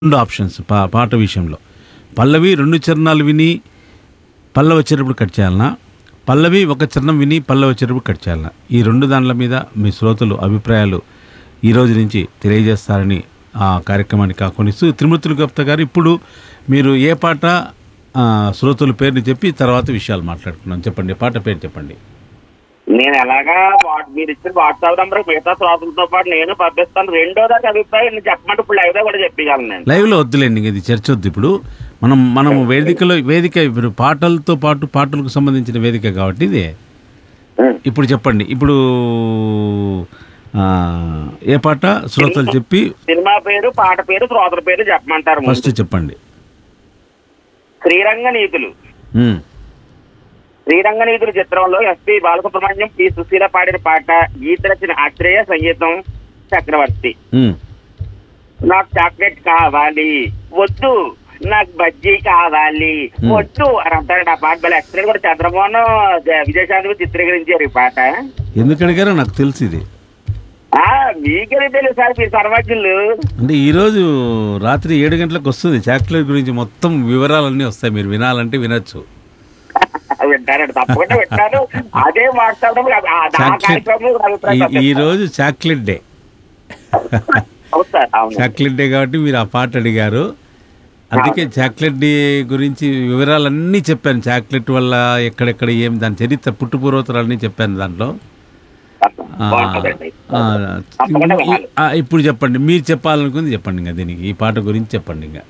రెండు ఆప్షన్స్ పా పాట విషయంలో పల్లవి రెండు చరణాలు విని పల్లవి వచ్చేటప్పుడు కట్ చేయాలనా పల్లవి ఒక చరణం విని పల్లవి వచ్చేటప్పుడు కట్ చేయాలనా ఈ రెండు దానిల మీద మీ శ్రోతలు అభిప్రాయాలు ఈ రోజు నుంచి తెలియజేస్తారని ఆ కార్యక్రమానికి ఆహ్వానిస్తూ త్రిమూర్తులు గుప్తా గారు ఇప్పుడు మీరు ఏ పాట ఆ, శ్రోతల పేరుని చెప్పి తర్వాత విషయాలు మాట్లాడుకున్నాం చెప్పండి పాట పేరు చెప్పండి నేను ఎలాగా వా- మీరు ఇచ్చిన వాట్సాప్ నంబర్ మిగతా శ్రోతలతో పాటు నేను పంపిస్తాను రెండో దాకా అభిప్రాయం నేను చెప్పమంటే ఇప్పుడు లైవ్ కూడా చెప్పగలను నేను లైవ్లో వద్దులేండి ఇంక ఇది చర్చ వద్దు ఇప్పుడు మనం మనం వేదికలో వేదిక ఇప్పుడు పాటలతో పాటు పాటలకు సంబంధించిన వేదిక కాబట్టి ఇది ఉం. ఇప్పుడు చెప్పండి ఇప్పుడు ఆ, ఏ పాట శ్రోతలు చెప్పి సినిమా పేరు పాట పేరు శ్రోతల పేరు చెప్పమంటారు ముందు. ఫస్ట్ చెప్పండి శ్రీరంగ నీతులు ఉమ్, శ్రీరంగ నీతులు చిత్రంలో ఎస్పి బాలసుబ్రహ్మణ్యం పి సుశీల పాడిన పాట గీత రచన ఆశ్రయ సంగీతం చక్రవర్తి ఉమ్. నాకు చాక్లెట్ కావాలి వద్దు నాకు బజ్జీ కావాలి Hmm. వద్దు అని అంటాడు ఆ పాట భలే ఎక్స్ట్రా కూడా చంద్రమోహన్ జ- విజయశాంతి చిత్రీకరించారు ఈ పాట ఎందుకు అడిగారో నాకు తెలుసు ఇది ఆ మీకే తెలుసు సార్ మీరు సర్వజ్ఞులు అంటే ఈరోజు రాత్రి ఏడు గంటలకు వస్తుంది చాక్లెట్ గురించి మొత్తం వివరాలన్నీ వస్తాయి మీరు వినాలంటే వినొచ్చు వింటారండి తప్పకుండా వింటారు అదే మాట్లాడడం ఆ- ఆ చాక్లెట్ కార్యక్రమం కూడా అభిప్రాయం ఈ- ఈ రోజు చాక్లెట్ డే అవును సార్ అవును చాక్లెట్ డే కాబట్టి మీరు ఆ పాట అడిగారు అందుకే చాక్లెట్ డే గురించి వివరాలన్నీ చెప్పాను చాక్లెట్ వల్ల ఎక్కడెక్కడ ఏం దాని చరిత్ర పుట్టుపూర్వతరాలన్నీ చెప్పాను దాంట్లో ఆ, బాగుంటుందండి ఆ, తప్పకుండా వినాలి. ఆ, ఇప్పుడు చెప్పండి మీరు చెప్పాలనుకుంది చెప్పండి ఇంకా దీనికి ఈ పాట గురించి చెప్పండి ఇంకా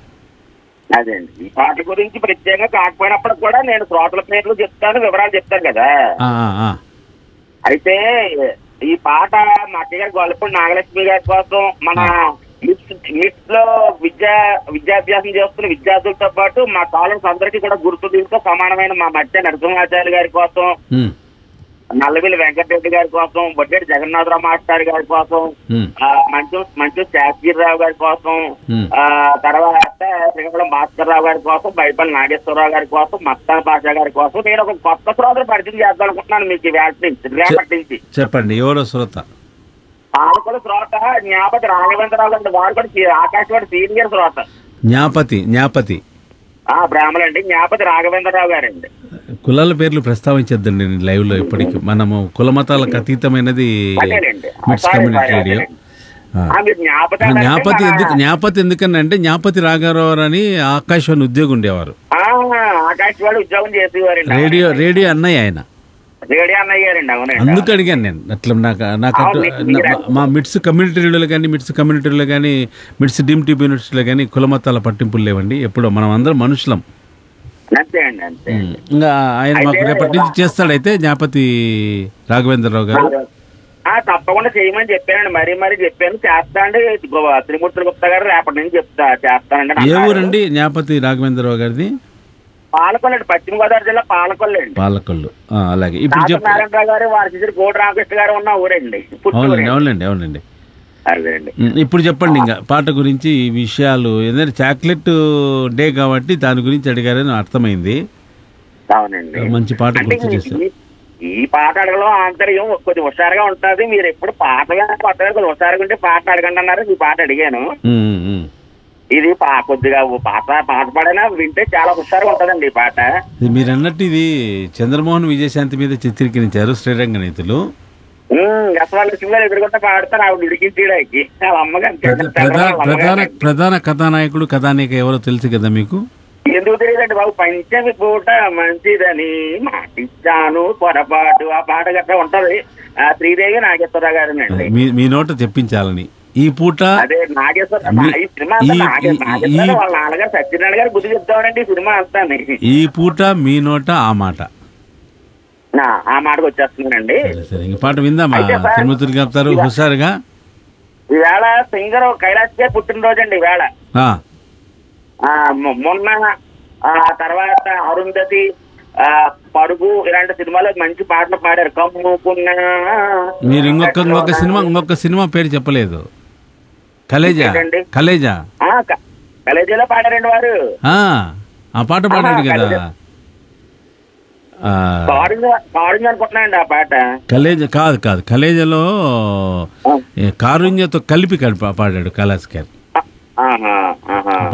అదే అండి ఈ పాట గురించి ప్రత్యేకంగా కాకపోయినప్పుడు కూడా నేను శ్రోతల పేర్లు చెప్తాను వివరాలు చెప్తాను కదా ఆ, ఆ, ఆ. అయితే ఈ పాట మా అక్కయ్య గారి గొల్లపూడి నాగలక్ష్మి గారి కోసం మన మిట్స్ మిట్స్ లో విద్యా విద్యాభ్యాసం చేస్తున్న విద్యార్థులతో పాటు మా కాలేజ్ అందరికీ కూడా గుర్తు దీంతో సమానమైన మా మధ్య నరసింహాచార్య గారి కోసం ఉమ్, నల్లవిల్లి వెంకటరెడ్డి గారి కోసం బొడ్డెడి జగన్నాథరావు మాస్టర్ గారి కోసం ఉమ్, ఆ, మంచు మంచు శాస్త్రిరావు గారి కోసం ఉమ్. ఆ తర్వాత శ్రీకాకుళం భాస్కర్ రావు గారి కోసం బైపల్లి నాగేశ్వరరావు గారి కోసం మస్తాన్ భాషా గారి కోసం నేను ఒక కొత్త శ్రోతలు పరిచయం చేద్దాం అనుకుంటున్నాను మీకు ఈ వేట నుంచి రేపటి నుంచి చెప్పండి ఎవరో శ్రోత పాలకొల శ్రోత జ్ఞాపతి రాఘవేంద్రరావు గారి వారు కూడా సీ- ఆకాశవాణి సీనియర్ శ్రోత జ్ఞాపతి జ్ఞాపతి ఆ బ్రాహ్మణులండి జ్ఞాపతి రాఘవేంద్రరావు గారండి కులాల పేర్లు ప్రస్తావించద్దండి లైవ్ లో ఇప్పటికి మనము కుల మతాలకు అతీతమైనది అదేనండి మిట్స్ సారీ, కమ్యూనిటీ సారీ, రేడియో అదేనండి. ఆ. ఆ, మీరు జ్ఞాపతి ఆ అంటే జ్ఞాపతి మన- ఎందుకు జ్ఞాపతి ఎందుకని అంటే జ్ఞాపతి రాఘారావు అని ఆకాశవాణి ఉద్యోగి ఉండేవారు ఆ, ఆకాశవాణి ఉద్యోగం చేసేవారండి రేడియో రేడియో అన్నయ్య ఆయన రేడియో అన్నయ్య గారండి అవునండి అందుకు అడిగాను నేను అట్లా నాకు నాకు అటు- అవును, మీరు- నా- మా మిట్స్ కమ్యూనిటీ రేడియోలో కానీ మిట్స్ కమ్యూనిటీలో కానీ మిట్స్ డీమ్ టీవీ యూనివర్సిటీలో కానీ కులమతాల పట్టింపులు లేవండి ఎప్పుడో మనం అందరం మనుషులం అంతే అండి అంతే ఉమ్. ఇంకా ఆయన మాకు అయితే- రేపటి నుంచి చేస్తాడైతే జ్ఞాపతి రాఘవేంద్రరావు గారు ఆ తప్పకుండా చేయమని చెప్పానండి మరీ మరీ చెప్పాను చేస్తా అండి గు- త్రిమూర్తుల గుప్తా గారు రేపటి నుంచి చెప్తా చేస్తానండి అని ఏ అన్నారు. ఊరండి జ్ఞాపతి రాఘవేంద్రరావు గారిది పాలకొల్లు అండి పశ్చిమ గోదావరి జిల్లా పాలకొల్లు అండి పాలకొల్లు ఆ, అలాగే ఇప్పుడు చెప్పు నారాయణరావు గారు వారి శిశుడు కోటి రామకృష్ణ గారు ఉన్న ఊరండి పుత్తూరు అవునండి అవునండి అవునండి అదే అండి ఉమ్, ఇప్పుడు చెప్పండి ఇంకా పాట గురించి ఈ విషయాలు ఎందుకంటే చాక్లెట్ డే కాబట్టి దాని గురించి అడిగారని అర్థమైంది అవునండి మంచి పాట అంటే గుర్తు చేశారు ఈ- ఈ పాట అడగడం ఆంతర్యం కొద్దిగా హుషారుగా ఉంటుంది మీరు ఎప్పుడు పాటగా కొత్తగా కొద్దిగా హుషారుగా ఉంటే పాట అడగండి అన్నారు ఈ పాట అడిగాను ఉమ్, ఉమ్, ఉమ్. ఇది పా కొద్దిగా ఓ పాట పాట పాడినా వింటే చాలా హుషారుగా ఉంటుందండి ఈ పాట ఇది మీరు అన్నట్టు ఇది చంద్రమోహన్ విజయశాంతి మీద చిత్రీకరించారు శ్రీరంగ నీతులు గసవాళ్ళు గారు ఎదురుకుంటా పాడతారు ఆవిడ ఉడికించడానికి వాళ్ళ అమ్మగారు ప్రధా- ప్రధాన ప్రధాన ప్రధాన కథానాయకుడు కథానాయిక ఎవరో తెలుసు కదా మీకు ఎందుకు తెలియదండి బాబు పంచమి పూట మంచిదని మాటిచ్చాను పొరపాటు ఆ పాట గట్రా ఉంటది ఆ శ్రీదేవి నాగేశ్వరరావు గారు అండి మీ మీ నోట చెప్పించాలని ఈ పూట అదే నాగేశ్వర మీ- ఈ సినిమా అంతా ఈ- నాగే- ఈ- నాగేశ్వరరావు ఈ- వాళ్ళ నాన్నగారు సత్యనారాయణ గారు బుద్ధి చెప్తామండి ఈ సినిమా అంతా ఈ పూట మీ నోట ఆ మాట ఆ మాటకు వచ్చేస్తున్నానండి సరే సరే ఇంక పాట విందామా అయితే సార్, తిరుమతులు చెప్తారు హుషారుగా ఈవేళ సింగర్ కైలాస్ గారి పుట్టినరోజు అండి ఈవేళ ఆ, ఆ మొ- మొన్న ఆ తర్వాత అరుంధతి ఆ పరుగు ఇలాంటి సినిమాలో మంచి పాటలు పాడారు కమ్ముకున్న మీరు ఇంకొక ఇంకొక సినిమా ఇంకొక సినిమా పేరు చెప్పలేదు కలేజా ఏంటండి? కలేజా ఆ, క- కలేజీలో పాడారండి వారు ఆ, ఆ పాట పాడాడు కదా కలేజా. ఆ, కారుంజ్ కారుంజ్ అనుకుంటున్నానండి ఆ పాట కలేజ కాదు కాదు కలేజలో ఆ, ఏ, కారుణ్యతో కలిపి కలిపి పాడాడు కైలాస్ గారు ఆ, ఆహా ఆహా